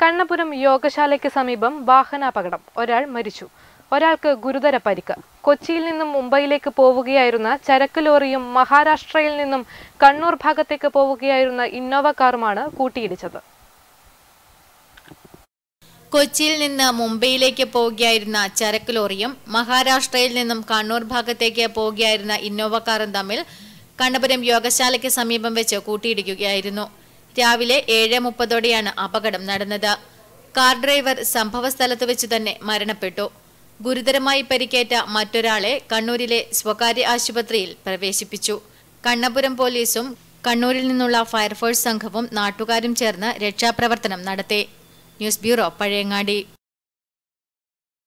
കണ്ണപുരം യോഗശാലയ്ക്ക് സമീപം വാഹനാപകടം ഒരാൾ മരിച്ചു ഒരാൾക്ക് ഗുരുതര പരിക്ക് കൊച്ചിയിൽ നിന്നും മുംബൈയിലേക്ക് പോവുകയായിരുന്ന ചരക്ക് ലോറിയും മഹാരാഷ്ട്രയിൽ നിന്നും കണ്ണൂർ ഭാഗത്തേക്ക് പോവുകയായിരുന്ന ഇന്നോവ കാറുമാണ് കൂട്ടിയിടിച്ചത് കൊച്ചിയിൽ നിന്ന് മുംബൈയിലേക്ക് പോവുകയായിരുന്ന ചരക്ക് ലോറിയും മഹാരാഷ്ട്രയിൽ നിന്നും കണ്ണൂർ ഭാഗത്തേക്ക് പോവുകയായിരുന്ന ഇന്നോവ കാറും തമ്മിൽ കണ്ണപുരം യോഗശാലയ്ക്ക് സമീപം വെച്ച് കൂട്ടിയിടിക്കുകയായിരുന്നു രാവിലെ ഏഴ് മുപ്പതോടെയാണ് അപകടം നടന്നത് കാർ ഡ്രൈവർ സംഭവസ്ഥലത്ത് വെച്ച് തന്നെ മരണപ്പെട്ടു ഗുരുതരമായി പരിക്കേറ്റ മറ്റൊരാളെ കണ്ണൂരിലെ സ്വകാര്യ ആശുപത്രിയിൽ പ്രവേശിപ്പിച്ചു കണ്ണപുരം പോലീസും കണ്ണൂരിൽ നിന്നുള്ള ഫയർഫോഴ്സ് സംഘവും നാട്ടുകാരും ചേർന്ന് രക്ഷാപ്രവർത്തനം നടത്തി ന്യൂസ് ബ്യൂറോ പഴയങ്ങാടി